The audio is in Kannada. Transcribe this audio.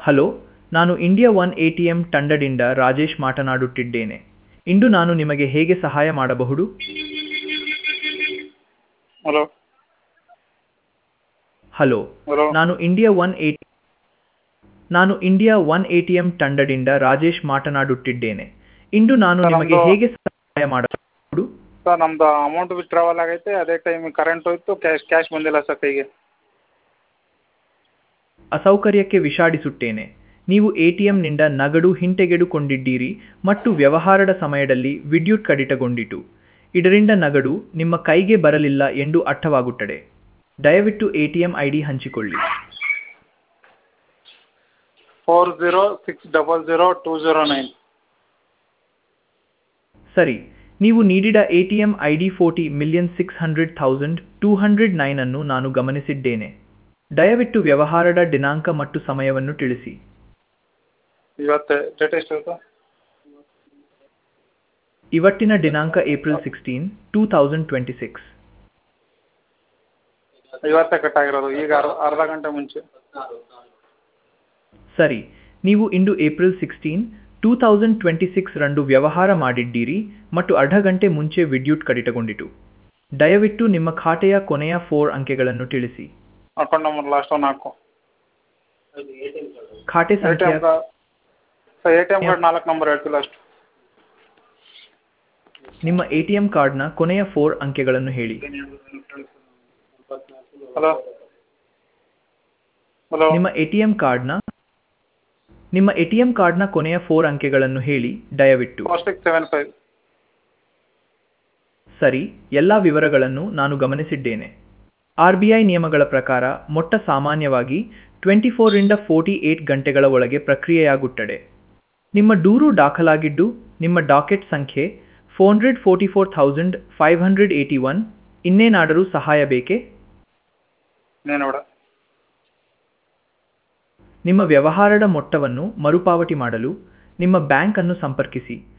ಹಲೋ ನಾನು India one A T M ತಂಡದಿಂದ ರಾಜೇಶ್ ಮಾತನಾಡುತ್ತಿದ್ದೇನೆ ಇಂದು ನಾನು ನಿಮಗೆ ಹೇಗೆ ಸಹಾಯ ಮಾಡಬಹುದು ಹಲೋ ಹಲೋ ಹಲೋ ನಾನು ಇಂಡಿಯಾ ಒನ್ ಎ ನಾನು India one A T M ತಂಡದಿಂದ ರಾಜೇಶ್ ಮಾತನಾಡುತ್ತಿದ್ದೇನೆ ಇಂದು ನಾನು ಸರ್, ನಿಮಗೆ ನಮ್ದು- ಹೇಗೆ ಸಹಾಯ ಮಾಡಬಹುದು ಸರ್ ನಮ್ಮದು ಅಮೌಂಟ್ ವಿತ್ಡ್ರಾವಲ್ ಆಗೈತೆ ಅದೇ ಟೈಮ್ ಕರೆಂಟ್ ಹೋಯ್ತು ಕ್ಯಾಶ್ ಕ್ಯಾಶ್ ಬಂದಿಲ್ಲ ಸರ್ ಕೈಗೆ ಅಸೌಕರ್ಯಕ್ಕೆ ವಿಷಾಡಿಸುತ್ತೇನೆ ನೀವು ಎಟಿಎಂನಿಂದ ನಗದು ಹಿಂತೆಗೆದುಕೊಂಡಿದ್ದೀರಿ ಮತ್ತು ವ್ಯವಹಾರದ ಸಮಯದಲ್ಲಿ ವಿದ್ಯುತ್ ಕಡಿತಗೊಂಡಿತು ಇದರಿಂದ ನಗದು ನಿಮ್ಮ ಕೈಗೆ ಬರಲಿಲ್ಲ ಎಂದು ಅರ್ಥವಾಗುತ್ತದೆ ದಯವಿಟ್ಟು ಎಟಿಎಂ ಐ ಡಿ ಹಂಚಿಕೊಳ್ಳಿ four zero six double zero two zero nine ಸರಿ ನೀವು ನೀಡಿದ ATM I D forty million six hundred thousand two hundred nine ಅನ್ನು ನಾನು ಗಮನಿಸಿದ್ದೇನೆ ದಯವಿಟ್ಟು ವ್ಯವಹಾರದ ದಿನಾಂಕ ಮತ್ತು ಸಮಯವನ್ನು ತಿಳಿಸಿ ಇವತ್ತು ಡೇಟ್ ಎಷ್ಟು ಸರ್ ಇವತ್ತಿನ ದಿನಾಂಕ April sixteen two thousand twenty six ಇವತ್ತೇ ಕಟ್ ಆಗಿರೋದು ಈಗ ಅರ್ಧ ಅರ್ಧ ಗಂಟೆ ಮುಂಚೆ ಸರಿ ನೀವು ಇಂದು April sixteen two thousand twenty six ರಂದು ವ್ಯವಹಾರ ಮಾಡಿದ್ದೀರಿ ಮತ್ತು ಅರ್ಧ ಗಂಟೆ ಮುಂಚೆ ವಿದ್ಯುತ್ ಕಡಿತಗೊಂಡಿತು ದಯವಿಟ್ಟು ನಿಮ್ಮ ಖಾತೆಯ ಕೊನೆಯ ಫೋರ್ ಅಂಕೆಗಳನ್ನು ತಿಳಿಸಿ ಅಕೌಂಟ್ ನಂಬರ್ ಲಾಸ್ಟ್ ಒನ್ ಹಾಕು ಖಾತೆ ಎ ಟಿ ಸಂಖ್ಯೆ M sir A T M card ನಾಲ್ಕು ನಂಬರ್ ಹೇಳ್ತಿಲ್ಲ ಅಷ್ಟು ನಿಮ್ಮ ಎಟಿಎಂ ಕಾರ್ಡ್ನ ಕೊನೆಯ ಫೋರ್ ಅಂಕೆಗಳನ್ನು ಹೇಳಿ ಹಲೋ ಹಲೋ ನಿಮ್ಮ ಎಟಿಎಂ ಕಾರ್ಡ್ನ ನಿಮ್ಮ ಎಟಿಎಂ ಕಾರ್ಡ್ನ ಕೊನೆಯ ಫೋರ್ ಅಂಕೆಗಳನ್ನು ಹೇಳಿ ದಯವಿಟ್ಟು ಫೋರ್ ಸಿಕ್ಸ್ ಸೆವೆನ್ ಫೈವ್ ಸರಿ ಎಲ್ಲ ವಿವರಗಳನ್ನು ನಾನು ಗಮನಿಸಿದ್ದೇನೆ ಆರ್ ಬಿ ಐ ನಿಯಮಗಳ ಪ್ರಕಾರ ಮೊಟ್ಟ ಸಾಮಾನ್ಯವಾಗಿ ಟ್ವೆಂಟಿ ಫೋರಿಂದ ಫೋರ್ಟಿ ಏಟ್ ಗಂಟೆಗಳ ಒಳಗೆ ಪ್ರಕ್ರಿಯೆಯಾಗುತ್ತದೆ ನಿಮ್ಮ ದೂರು ದಾಖಲಾಗಿದ್ದು ನಿಮ್ಮ ಡಾಕೆಟ್ ಸಂಖ್ಯೆ four hundred forty four thousand five hundred eighty one ಇನ್ನೇನಾದರೂ ಸಹಾಯ ಬೇಕೇ ನೀನು ನೋಡ ನಿಮ್ಮ ವ್ಯವಹಾರದ ಮೊತ್ತವನ್ನು ಮರುಪಾವತಿ ಮಾಡಲು ನಿಮ್ಮ ಬ್ಯಾಂಕ್ ಅನ್ನು ಸಂಪರ್ಕಿಸಿ